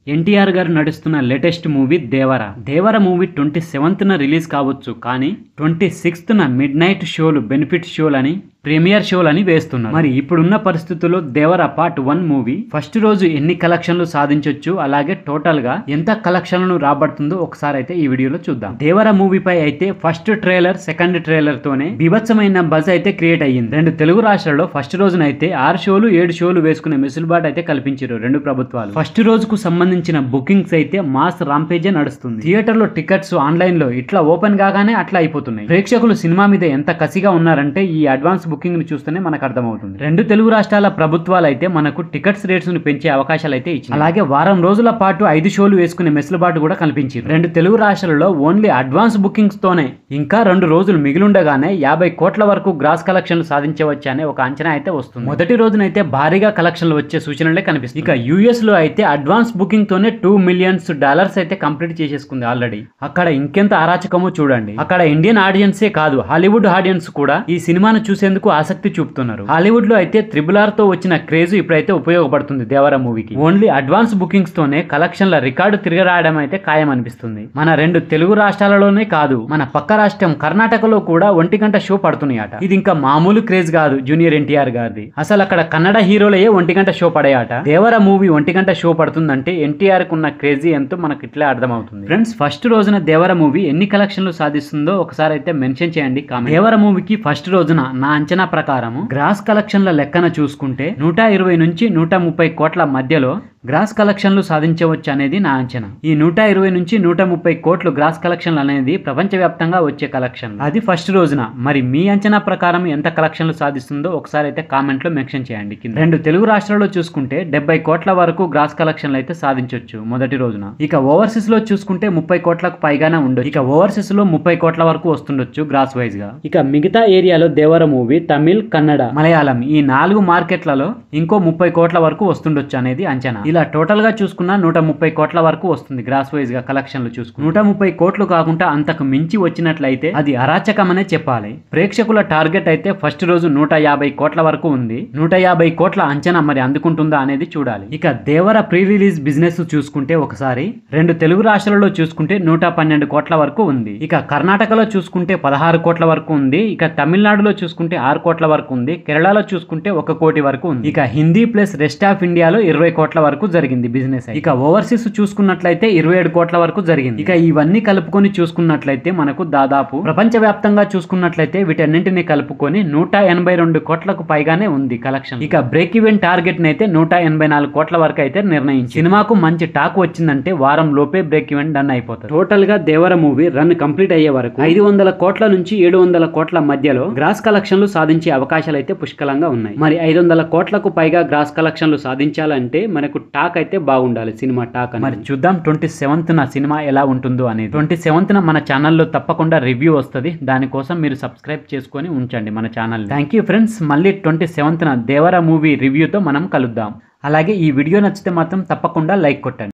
ఎన్టీఆర్ గారు నడుస్తున్న latest movie Devara Devara movie twenty సెవెంత్న రిలీజ్ కావచ్చు కానీ ట్వంటీ సిక్స్త్న మిడ్ నైట్ షోలు బెనిఫిట్ షోలని ప్రీమియర్ షోలని వేస్తున్నారు మరి ఇప్పుడున్న పరిస్థితుల్లో Devara part one movie first రోజు ఎన్ని కలెక్షన్లు సాధించొచ్చు అలాగే టోటల్ గా ఎంత కలెక్షన్లను రాబడుతుందో ఒకసారి అయితే ఈ వీడియోలో చూద్దాం దేవర మూవీపై అయితే ఫస్ట్ ట్రైలర్ సెకండ్ ట్రైలర్ తోనే బీభత్సమైన బజ్ అయితే క్రియేట్ అయ్యింది రెండు తెలుగు రాష్ట్రాల్లో ఫస్ట్ రోజున అయితే ఆరు షోలు ఏడు షోలు వేసుకునే వెసులుబాటు అయితే కల్పించారు రెండు ప్రభుత్వాలు ఫస్ట్ రోజుకు సంబంధించిన బుకింగ్స్ అయితే మాస్ రాంపేజే నడుస్తుంది థియేటర్ లో టికెట్స్ ఆన్లైన్ లో ఇట్లా ఓపెన్ కాగానే అట్లా అయిపోతున్నాయి ప్రేక్షకులు సినిమా మీద ఎంత కసిగా ఉన్నారంటే ఈ అడ్వాన్స్ బుకింగ్ ని చూస్తేనే మనకు అర్థమవుతుంది రెండు తెలుగు రాష్ట్రాల ప్రభుత్వాలు అయితే మనకు టికెట్స్ రేట్స్ ను పెంచే అవకాశాలు అయితే ఇచ్చాయి అలాగే వారం రోజుల పాటు ఐదు షోలు వేసుకునే మెసులుబాటు కూడా కల్పించారు రెండు తెలుగు రాష్ట్రాలలో ఓన్లీ అడ్వాన్స్ బుకింగ్స్ తోనే ఇంకా రెండు రోజులు మిగిలుండగానే యాభై కోట్ల వరకు గ్రాస్ కలెక్షన్లు సాధించవచ్చు అనే ఒక అంచనా అయితే వస్తుంది మొదటి రోజునైతే భారీగా కలెక్షన్లు వచ్చే సూచనలే కనిపిస్తుంది ఇక యుఎస్ లో అయితే అడ్వాన్స్ బుకింగ్ తోనే టూ మిలియన్స్ డాలర్స్ అయితే కంప్లీట్ చేసేసుకుంది ఆల్రెడీ అక్కడ ఇంకెంత అరాచకమో చూడండి అక్కడ ఇండియన్ ఆడియన్సే కాదు హాలీవుడ్ ఆడియన్స్ కూడా ఈ సినిమాను చూసేందుకు ఆసక్తి చూపుతున్నారు హాలీవుడ్ లో అయితే త్రిబుల్ ఆర్ తో వచ్చిన క్రేజ్ ఇప్పుడైతే ఉపయోగపడుతుంది దేవర మూవీకి ఓన్లీ అడ్వాన్స్ బుకింగ్స్ తోనే కలెక్షన్ల రికార్డు తిరగరాయడం అయితే ఖాయం అనిపిస్తుంది మన రెండు తెలుగు రాష్ట్రాలలోనే కాదు మన పక్క రాష్ట్రం కర్ణాటకలో కూడా ఒంటి గంట షో పడుతున్నాయట ఇది ఇంకా మామూలు క్రేజ్ కాదు జూనియర్ ఎన్టీఆర్ గారిది అసలు అక్కడ కన్నడ హీరోలయే ఒంటి గంట షో పడేయట దేవర మూవీ ఒంటి గంట షో పడుతుందంటే ఎన్టీఆర్ కు ఉన్న క్రేజీ ఎంతో మనకి ఇట్లే అర్థమవుతుంది ఫ్రెండ్స్ ఫస్ట్ రోజున దేవర మూవీ ఎన్ని కలెక్షన్లు సాధిస్తుందో ఒకసారి అయితే మెన్షన్ చేయండి కామెంట్ దేవర మూవీకి ఫస్ట్ రోజున నా అంచనా ప్రకారం గ్రాస్ కలెక్షన్ల లెక్కన చూసుకుంటే నూట ఇరవై నుంచి నూట ముప్పై కోట్ల మధ్యలో గ్రాస్ కలెక్షన్లు సాధించవచ్చు అనేది నా అంచనా ఈ నూట ఇరవై నుంచి నూట ముప్పై కోట్లు గ్రాస్ కలెక్షన్లు అనేది ప్రపంచవ్యాప్తంగా వచ్చే కలెక్షన్ అది ఫస్ట్ రోజున మరి మీ అంచనా ప్రకారం ఎంత కలెక్షన్లు సాధిస్తుందో ఒకసారి అయితే కామెంట్ లో మెన్షన్ చేయండి కింద రెండు తెలుగు రాష్ట్రాల్లో చూసుకుంటే డెబ్బై కోట్ల వరకు గ్రాస్ కలెక్షన్లు అయితే సాధించవచ్చు మొదటి రోజున ఇక ఓవర్సీస్ లో చూసుకుంటే ముప్పై కోట్లకు పైగానే ఉండొచ్చు ఇక ఓవర్సీస్ లో ముప్పై కోట్ల వరకు వస్తుండొచ్చు గ్రాస్ వైజ్ గా ఇక మిగతా ఏరియాలో దేవర మూవీ తమిళ్ కన్నడ మలయాళం ఈ నాలుగు మార్కెట్లలో ఇంకో ముప్పై కోట్ల వరకు వస్తుండొచ్చు అనేది అంచనా ఇలా టోటల్ గా చూసుకున్న నూట ముప్పై కోట్ల వరకు వస్తుంది గ్రాస్ వైజ్ గా కలెక్షన్లు చూసుకుని నూట ముప్పై కోట్లు కాకుండా అంతకు మించి వచ్చినట్లయితే అది అరాచకమనే చెప్పాలి ప్రేక్షకుల టార్గెట్ అయితే ఫస్ట్ రోజు నూట యాభై కోట్ల వరకు ఉంది నూట యాభై కోట్ల అంచనా మరి అందుకుంటుందా అనేది చూడాలి ఇక దేవర ప్రీ రిలీజ్ బిజినెస్ చూసుకుంటే ఒకసారి రెండు తెలుగు రాష్ట్రాలలో చూసుకుంటే నూట పన్నెండు కోట్ల వరకు ఉంది ఇక కర్ణాటకలో చూసుకుంటే పదహారు కోట్ల వరకు ఉంది ఇక తమిళనాడులో చూసుకుంటే ఆరు కోట్ల వరకు ఉంది కేరళలో చూసుకుంటే ఒక కోటి వరకు ఉంది ఇక హిందీ ప్లస్ రెస్ట్ ఆఫ్ ఇండియాలో ఇరవై కోట్ల వరకు జరిగింది బిజినెస్ ఇక ఓవర్సీస్ చూసుకున్నట్లయితే ఇరవై ఏడు కోట్ల వరకు జరిగింది ఇక ఇవన్నీ కలుపుకొని చూసుకున్నట్లయితే మనకు దాదాపు ప్రపంచ వ్యాప్తంగా చూసుకున్నట్లయితే వీటన్నింటిని కలుపుకొని నూట ఎనభై రెండు కోట్లకు పైగానే ఉంది కలెక్షన్ ఇక బ్రేక్ ఈవెన్ టార్గెట్ అయితే నూట ఎనభై నాలుగు కోట్ల వరకు అయితే నిర్ణయించి సినిమాకు మంచి టాక్ వచ్చిందంటే వారం లోపే బ్రేక్ ఈవెన్ డన్ అయిపోతుంది టోటల్ గా దేవర మూవీ రన్ కంప్లీట్ అయ్యే వరకు ఐదు వందల కోట్ల నుంచి ఏడు వందల కోట్ల మధ్యలో గ్రాస్ కలెక్షన్లు సాధించే అవకాశాలు అయితే పుష్కలంగా ఉన్నాయి మరి ఐదు వందల కోట్లకు పైగా గ్రాస్ కలెక్షన్లు సాధించాలంటే మనకు టాక్ అయితే బాగుండాలి సినిమా టాక్ మరి చూద్దాం ట్వంటీ సెవెంత్ నా సినిమా ఎలా ఉంటుందో అనేది ట్వంటీ సెవెంత్ మన ఛానల్లో తప్పకుండా రివ్యూ వస్తుంది దానికోసం మీరు సబ్స్క్రైబ్ చేసుకొని ఉంచండి మన ఛానల్ థ్యాంక్ యూ ఫ్రెండ్స్ మళ్ళీ ట్వంటీ సెవెంత్న దేవర మూవీ రివ్యూతో మనం కలుద్దాం అలాగే ఈ వీడియో నచ్చితే మాత్రం తప్పకుండా లైక్ కొట్టండి